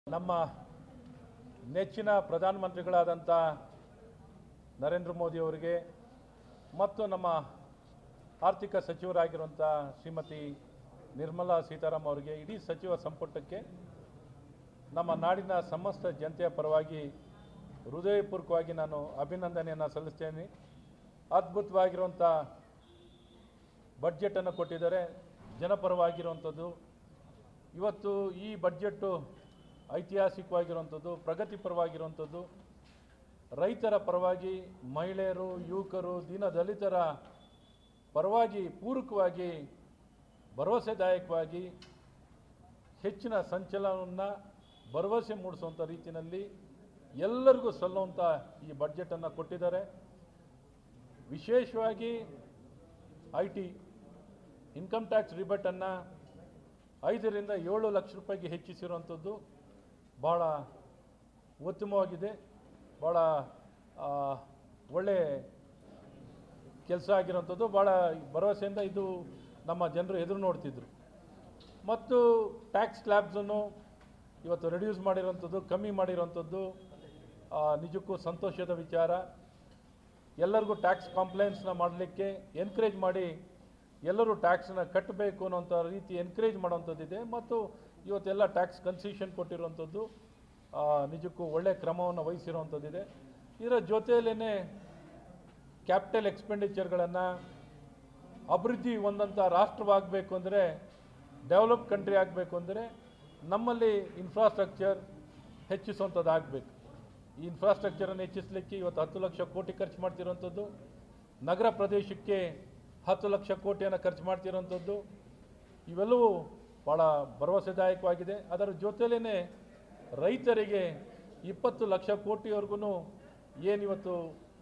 ನಮ್ಮ ನೆಚ್ಚಿನ ಪ್ರಧಾನಮಂತ್ರಿಗಳಾದಂಥ ನರೇಂದ್ರ ಮೋದಿ ಅವರಿಗೆ ಮತ್ತು ನಮ್ಮ ಆರ್ಥಿಕ ಸಚಿವರಾಗಿರುವಂಥ ಶ್ರೀಮತಿ ನಿರ್ಮಲಾ ಸೀತಾರಾಮ್ ಅವರಿಗೆ ಇಡೀ ಸಚಿವ ಸಂಪುಟಕ್ಕೆ ನಮ್ಮ ನಾಡಿನ ಸಮಸ್ತ ಜನತೆಯ ಪರವಾಗಿ ಹೃದಯಪೂರ್ವಕವಾಗಿ ನಾನು ಅಭಿನಂದನೆಯನ್ನು ಸಲ್ಲಿಸ್ತೇನೆ ಅದ್ಭುತವಾಗಿರುವಂಥ ಬಡ್ಜೆಟನ್ನು ಕೊಟ್ಟಿದ್ದಾರೆ ಜನಪರವಾಗಿರುವಂಥದ್ದು ಇವತ್ತು ಈ ಬಡ್ಜೆಟ್ಟು ಐತಿಹಾಸಿಕವಾಗಿರುವಂಥದ್ದು ಪ್ರಗತಿಪರವಾಗಿರುವಂಥದ್ದು ರೈತರ ಪರವಾಗಿ ಮಹಿಳೆಯರು ಯುವಕರು ದೀನ ದಲಿತರ ಪರವಾಗಿ ಪೂರಕವಾಗಿ ಭರವಸೆದಾಯಕವಾಗಿ ಹೆಚ್ಚಿನ ಸಂಚಲನವನ್ನು ಭರವಸೆ ಮೂಡಿಸುವಂಥ ರೀತಿಯಲ್ಲಿ ಎಲ್ಲರಿಗೂ ಸಲ್ಲುವಂಥ ಈ ಬಡ್ಜೆಟನ್ನು ಕೊಟ್ಟಿದ್ದಾರೆ ವಿಶೇಷವಾಗಿ ಐ ಟಿ ಇನ್ಕಮ್ ಟ್ಯಾಕ್ಸ್ ರಿಬೇಟನ್ನು ಐದರಿಂದ ಏಳು ಲಕ್ಷ ರೂಪಾಯಿಗೆ ಹೆಚ್ಚಿಸಿರುವಂಥದ್ದು ಭಾಳ ಉತ್ತಮವಾಗಿದೆ ಭಾಳ ಆ, ಒಳ್ಳೆ ಕೆಲಸ ಆಗಿರೋಂಥದ್ದು ಭಾಳ ಭರವಸೆಯಿಂದ ಇದು ನಮ್ಮ ಜನರು ಎದುರು ನೋಡ್ತಿದ್ರು ಮತ್ತು ಟ್ಯಾಕ್ಸ್ ಸ್ಲ್ಯಾಬ್ಸನ್ನು ಇವತ್ತು ರೆಡ್ಯೂಸ್ ಮಾಡಿರೋಂಥದ್ದು ಕಮ್ಮಿ ಮಾಡಿರೋಂಥದ್ದು ಆ, ನಿಜಕ್ಕೂ ಸಂತೋಷದ ವಿಚಾರ ಎಲ್ಲರಿಗೂ ಟ್ಯಾಕ್ಸ್ ಕಾಂಪ್ಲೈನ್ಸ್ನ ಮಾಡಲಿಕ್ಕೆ ಎನ್ಕರೇಜ್ ಮಾಡಿ ಎಲ್ಲರೂ ಟ್ಯಾಕ್ಸ್ನ ಕಟ್ಟಬೇಕು ಅನ್ನೋಂಥ ರೀತಿ ಎನ್ಕರೇಜ್ ಮಾಡೋವಂಥದ್ದಿದೆ ಮತ್ತು ಇವತ್ತೆಲ್ಲ ಟ್ಯಾಕ್ಸ್ ಕನ್ಸೆಷನ್ ಕೊಟ್ಟಿರುವಂಥದ್ದು ಆ, ನಿಜಕ್ಕೂ ಒಳ್ಳೆಯ ಕ್ರಮವನ್ನು ವಹಿಸಿರುವಂಥದ್ದಿದೆ ಇದರ ಜೊತೆಯಲ್ಲೇ ಕ್ಯಾಪಿಟಲ್ ಎಕ್ಸ್ಪೆಂಡಿಚರ್ಗಳನ್ನು ಅಭಿವೃದ್ಧಿ ಹೊಂದಂಥ ರಾಷ್ಟ್ರವಾಗಬೇಕು ಅಂದರೆ ಡೆವಲಪ್ ಕಂಟ್ರಿ ಆಗಬೇಕು ಅಂದರೆ ನಮ್ಮಲ್ಲಿ ಇನ್ಫ್ರಾಸ್ಟ್ರಕ್ಚರ್ ಹೆಚ್ಚಿಸುವಂಥದ್ದಾಗಬೇಕು ಈ ಇನ್ಫ್ರಾಸ್ಟ್ರಕ್ಚರನ್ನು ಹೆಚ್ಚಿಸಲಿಕ್ಕೆ ಇವತ್ತು ಹತ್ತು ಲಕ್ಷ ಕೋಟಿ ಖರ್ಚು ಮಾಡ್ತಿರೋಂಥದ್ದು ನಗರ ಪ್ರದೇಶಕ್ಕೆ ಹತ್ತು ಲಕ್ಷ ಕೋಟಿಯನ್ನು ಖರ್ಚು ಮಾಡ್ತಿರೋಂಥದ್ದು ಇವೆಲ್ಲವೂ ಭಾಳ ಭರವಸೆದಾಯಕವಾಗಿದೆ ಅದರ ಜೊತೆಲೇ ರೈತರಿಗೆ ಇಪ್ಪತ್ತು ಲಕ್ಷ ಕೋಟಿವರೆಗೂ ಏನಿವತ್ತು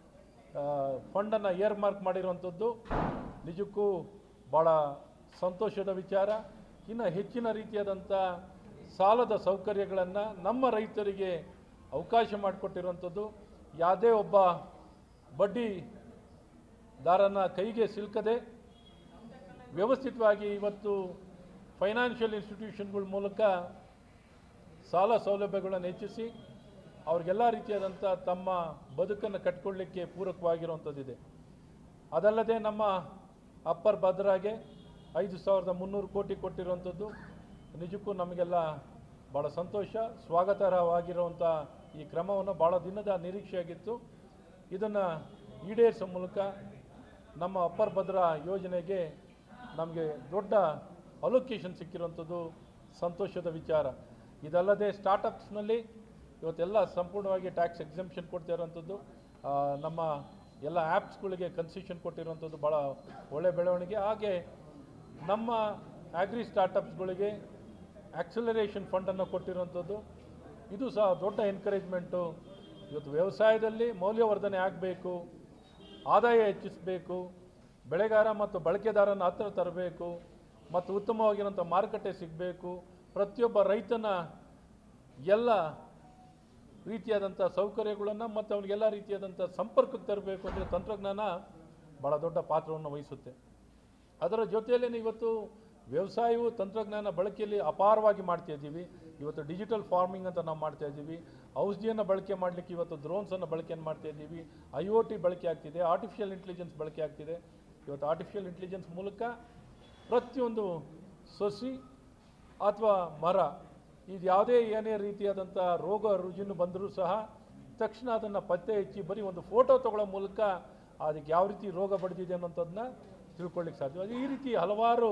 ಫಂಡನ್ನು ಏರ್ ಮಾರ್ಕ್ ಮಾಡಿರುವಂಥದ್ದು ನಿಜಕ್ಕೂ ಭಾಳ ಸಂತೋಷದ ವಿಚಾರ ಇನ್ನು ಹೆಚ್ಚಿನ ರೀತಿಯಾದಂಥ ಸಾಲದ ಸೌಕರ್ಯಗಳನ್ನು ನಮ್ಮ ರೈತರಿಗೆ ಅವಕಾಶ ಮಾಡಿಕೊಟ್ಟಿರುವಂಥದ್ದು ಯಾವುದೇ ಒಬ್ಬ ಬಡ್ಡಿ ದಾರನ ಕೈಗೆ ಸಿಲ್ಕದೆ ವ್ಯವಸ್ಥಿತವಾಗಿ ಇವತ್ತು ಫೈನಾನ್ಷಿಯಲ್ ಇನ್ಸ್ಟಿಟ್ಯೂಷನ್ಗಳ ಮೂಲಕ ಸಾಲ ಸೌಲಭ್ಯಗಳನ್ನು ಹೆಚ್ಚಿಸಿ ಅವ್ರಿಗೆಲ್ಲ ರೀತಿಯಾದಂಥ ತಮ್ಮ ಬದುಕನ್ನು ಕಟ್ಕೊಳ್ಳಿಕ್ಕೆ ಪೂರಕವಾಗಿರುವಂಥದ್ದಿದೆ ಅದಲ್ಲದೆ ನಮ್ಮ ಅಪ್ಪರ್ ಭದ್ರಾಗೆ ಐದು ಸಾವಿರದ ಮುನ್ನೂರು ಕೋಟಿ ಕೊಟ್ಟಿರುವಂಥದ್ದು ನಿಜಕ್ಕೂ ನಮಗೆಲ್ಲ ಭಾಳ ಸಂತೋಷ ಸ್ವಾಗತಾರ್ಹವಾಗಿರುವಂಥ ಈ ಕ್ರಮವನ್ನು ಭಾಳ ದಿನದ ನಿರೀಕ್ಷೆಯಾಗಿತ್ತು ಇದನ್ನು ಈಡೇರಿಸೋ ಮೂಲಕ ನಮ್ಮ ಅಪ್ಪರ್ ಭದ್ರಾ ಯೋಜನೆಗೆ ನಮಗೆ ದೊಡ್ಡ ಅಲೋಕೇಶನ್ ಸಿಕ್ಕಿರುವಂಥದ್ದು ಸಂತೋಷದ ವಿಚಾರ ಇದಲ್ಲದೆ ಸ್ಟಾರ್ಟಪ್ಸ್ನಲ್ಲಿ ಇವತ್ತೆಲ್ಲ ಸಂಪೂರ್ಣವಾಗಿ ಟ್ಯಾಕ್ಸ್ ಎಕ್ಸಂಪ್ಷನ್ ಕೊಡ್ತಾ ಇರೋವಂಥದ್ದು ಆ, ನಮ್ಮ ಎಲ್ಲ ಆ್ಯಪ್ಸ್ಗಳಿಗೆ ಕನ್ಸೆಷನ್ ಕೊಟ್ಟಿರುವಂಥದ್ದು ಭಾಳ ಒಳ್ಳೆಯ ಬೆಳವಣಿಗೆ ಹಾಗೆ ನಮ್ಮ ಆಗ್ರಿ ಸ್ಟಾರ್ಟಪ್ಸ್ಗಳಿಗೆ ಆಕ್ಸಲರೇಷನ್ ಫಂಡನ್ನು ಕೊಟ್ಟಿರುವಂಥದ್ದು ಇದು ಸಹ ದೊಡ್ಡ ಎನ್ಕರೇಜ್ಮೆಂಟು ಇವತ್ತು ವ್ಯವಸಾಯದಲ್ಲಿ ಮೌಲ್ಯವರ್ಧನೆ ಆಗಬೇಕು ಆದಾಯ ಹೆಚ್ಚಿಸಬೇಕು ಬೆಳೆಗಾರ ಮತ್ತು ಬಳಕೆದಾರನ ಹತ್ತಿರ ತರಬೇಕು ಮತ್ತು ಉತ್ತಮವಾಗಿರುವಂಥ ಮಾರುಕಟ್ಟೆ ಸಿಗಬೇಕು ಪ್ರತಿಯೊಬ್ಬ ರೈತನ ಎಲ್ಲ ರೀತಿಯಾದಂಥ ಸೌಕರ್ಯಗಳನ್ನು ಮತ್ತು ಅವನಿಗೆಲ್ಲ ರೀತಿಯಾದಂಥ ಸಂಪರ್ಕಕ್ಕೆ ತರಬೇಕು ಅಂದರೆ ತಂತ್ರಜ್ಞಾನ ಭಾಳ ದೊಡ್ಡ ಪಾತ್ರವನ್ನು ವಹಿಸುತ್ತೆ ಅದರ ಜೊತೆಯಲ್ಲೇ ಇವತ್ತು ವ್ಯವಸಾಯವು ತಂತ್ರಜ್ಞಾನ ಬಳಕೆಯಲ್ಲಿ ಅಪಾರವಾಗಿ ಮಾಡ್ತಾ ಇದ್ದೀವಿ ಇವತ್ತು ಡಿಜಿಟಲ್ ಫಾರ್ಮಿಂಗ್ ಅಂತ ನಾವು ಮಾಡ್ತಾ ಇದ್ದೀವಿ ಔಷಧಿಯನ್ನು ಬಳಕೆ ಮಾಡಲಿಕ್ಕೆ ಇವತ್ತು ಡ್ರೋನ್ಸನ್ನು ಬಳಕೆಯನ್ನು ಮಾಡ್ತಾ ಇದ್ದೀವಿ ಐ ಒ ಟಿ ಬಳಕೆ ಆಗ್ತಿದೆ ಆರ್ಟಿಫಿಷಿಯಲ್ ಇಂಟೆಲಿಜೆನ್ಸ್ ಬಳಕೆ ಆಗ್ತಿದೆ ಇವತ್ತು ಆರ್ಟಿಫಿಷಿಯಲ್ ಇಂಟೆಲಿಜೆನ್ಸ್ ಮೂಲಕ ಪ್ರತಿಯೊಂದು ಸಸಿ ಅಥವಾ ಮರ ಇದು ಯಾವುದೇ ಏನೇ ರೀತಿಯಾದಂಥ ರೋಗ ರುಜಿನ ಬಂದರೂ ಸಹ ತಕ್ಷಣ ಅದನ್ನು ಪತ್ತೆ ಹಚ್ಚಿ ಬರೀ ಒಂದು ಫೋಟೋ ತಗೊಳ್ಳೋ ಮೂಲಕ ಅದಕ್ಕೆ ಯಾವ ರೀತಿ ರೋಗ ಬಡ್ದಿದೆ ಅನ್ನೋಂಥದ್ದನ್ನ ತಿಳ್ಕೊಳ್ಳಿಕ್ಕೆ ಸಾಧ್ಯ ಈ ರೀತಿ ಹಲವಾರು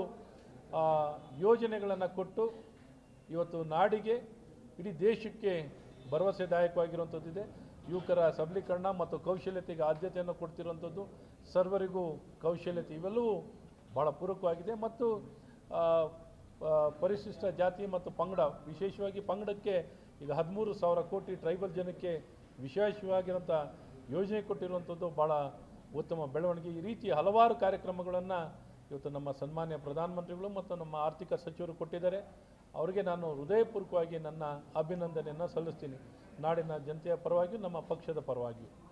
ಯೋಜನೆಗಳನ್ನು ಕೊಟ್ಟು ಇವತ್ತು ನಾಡಿಗೆ ಇಡೀ ದೇಶಕ್ಕೆ ಭರವಸೆದಾಯಕವಾಗಿರುವಂಥದ್ದಿದೆ ಯುವಕರ ಸಬಲೀಕರಣ ಮತ್ತು ಕೌಶಲ್ಯತೆಗೆ ಆದ್ಯತೆಯನ್ನು ಕೊಡ್ತಿರುವಂಥದ್ದು ಸರ್ವರಿಗೂ ಕೌಶಲ್ಯತೆ ಇವೆಲ್ಲವೂ ಭಾಳ ಪೂರಕವಾಗಿದೆ ಮತ್ತು ಆ, ಆ, ಪರಿಶಿಷ್ಟ ಜಾತಿ ಮತ್ತು ಪಂಗಡ ವಿಶೇಷವಾಗಿ ಪಂಗಡಕ್ಕೆ ಈಗ ಹದಿಮೂರು ಸಾವಿರ ಕೋಟಿ ಟ್ರೈಬಲ್ ಜನಕ್ಕೆ ವಿಶೇಷವಾಗಿರೋಂಥ ಯೋಜನೆ ಕೊಟ್ಟಿರುವಂಥದ್ದು ಭಾಳ ಉತ್ತಮ ಬೆಳವಣಿಗೆ ಈ ರೀತಿ ಹಲವಾರು ಕಾರ್ಯಕ್ರಮಗಳನ್ನು ಇವತ್ತು ನಮ್ಮ ಸನ್ಮಾನ್ಯ ಪ್ರಧಾನಮಂತ್ರಿಗಳು ಮತ್ತು ನಮ್ಮ ಆರ್ಥಿಕ ಸಚಿವರು ಕೊಟ್ಟಿದ್ದಾರೆ ಅವರಿಗೆ ನಾನು ಹೃದಯಪೂರ್ವಕವಾಗಿ ನನ್ನ ಅಭಿನಂದನೆಯನ್ನು ಸಲ್ಲಿಸ್ತೀನಿ ನಾಡಿನ ಜನತೆಯ ಪರವಾಗಿಯೂ ನಮ್ಮ ಪಕ್ಷದ ಪರವಾಗಿಯೂ